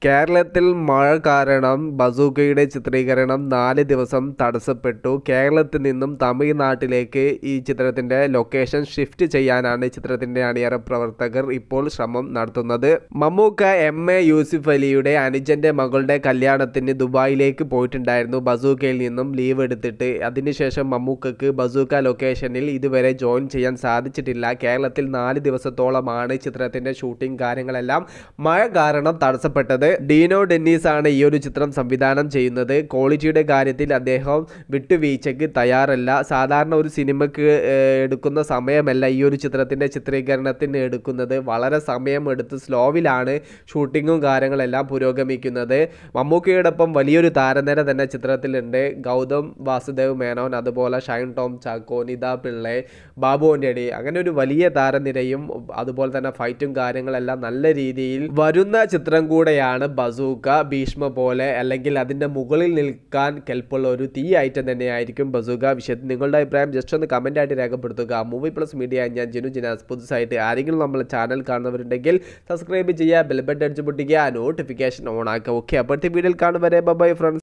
കേരളത്തിൽ മഴ കാരണം ബസൂക്കയുടെ ചിത്രീകരണം നാല് ദിവസം തടസ്സപ്പെട്ടു കേരളത്തിൽ നിന്നും തമിഴ്നാട്ടിലേക്ക് ഈ ചിത്രത്തിന്റെ ലൊക്കേഷൻ ഷിഫ്റ്റ് ചെയ്യാനാണ് ചിത്രത്തിന്റെ അണിയറ പ്രവർത്തകർ ഇപ്പോൾ ശ്രമം നടത്തുന്നത് മമ്മൂക്ക എം എ യൂസിഫ് അലിയുടെ അനുജന്റെ മകളുടെ കല്യാണത്തിന് ദുബായിലേക്ക് പോയിട്ടുണ്ടായിരുന്നു ബസൂക്കയിൽ നിന്നും ലീവ് എടുത്തിട്ട് അതിനുശേഷം മമ്മൂക്കക്ക് ബസൂക്ക ലൊക്കേഷനിൽ ഇതുവരെ ജോയിൻ ചെയ്യാൻ സാധിച്ചിട്ടില്ല കേരളത്തിൽ നാല് ദിവസത്തോളമാണ് ചിത്രത്തിന്റെ ഷൂട്ടിംഗ് കാര്യങ്ങളെല്ലാം മഴ കാരണം തടസ്സപ്പെട്ടത് ഡീനോ ഡെന്നീസ് ആണ് ഈ ഒരു ചിത്രം സംവിധാനം ചെയ്യുന്നത് ക്വാളിറ്റിയുടെ കാര്യത്തിൽ അദ്ദേഹം വിട്ടുവീഴ്ചയ്ക്ക് തയ്യാറല്ല സാധാരണ ഒരു സിനിമയ്ക്ക് ഏഹ്, എടുക്കുന്ന സമയമല്ല ഈ ഒരു ചിത്രത്തിൻ്റെ ചിത്രീകരണത്തിന് എടുക്കുന്നത് വളരെ സമയമെടുത്ത് സ്ലോവിലാണ് ഷൂട്ടിങ്ങും കാര്യങ്ങളെല്ലാം പുരോഗമിക്കുന്നത് മമ്മൂക്കയോടൊപ്പം വലിയൊരു താരനിര തന്നെ ചിത്രത്തിലുണ്ട് ഗൗതം വാസുദേവ് മേനോൻ അതുപോലെ ഷൈൻ ടോം ചാക്കോ നിത പിള്ളെ ബാബു ആൻ്റണി അങ്ങനെ ഒരു വലിയ താരനിരയും അതുപോലെ തന്നെ ഫൈറ്റും കാര്യങ്ങളെല്ലാം നല്ല രീതിയിൽ വരുന്ന ചിത്രം കൂടെയാണ് ബസൂക്ക ഭീഷ്മ പോലെ അല്ലെങ്കിൽ അതിൻ്റെ മുകളിൽ നിൽക്കാൻ കെൽപ്പുള്ള ഒരു തീ ഐറ്റം തന്നെയായിരിക്കും ബസൂക്ക വിഷയത്തിൽ നിങ്ങളുടെ അഭിപ്രായം ജസ്റ്റ് ഒന്ന് കമൻ്റ് ആയിട്ട് രേഖപ്പെടുത്തുക മൂവി പ്ലസ് മീഡിയ ഞാൻ ജിനു ജിനാസ് പുതുസായിട്ട് ആരെങ്കിലും നമ്മൾ ചാനൽ കാണുന്നവരുണ്ടെങ്കിൽ സബ്സ്ക്രൈബ് ചെയ്യുക ബെൽബട്ട് അടിച്ചു പൊട്ടിക്കുക നോട്ടിഫിക്കേഷൻ ഓൺ ആക്കുക ഓക്കെ അപ്പോഴത്തെ വീഡിയോയിൽ കാണുവരെ ബൈ ഫ്രണ്ട്സ്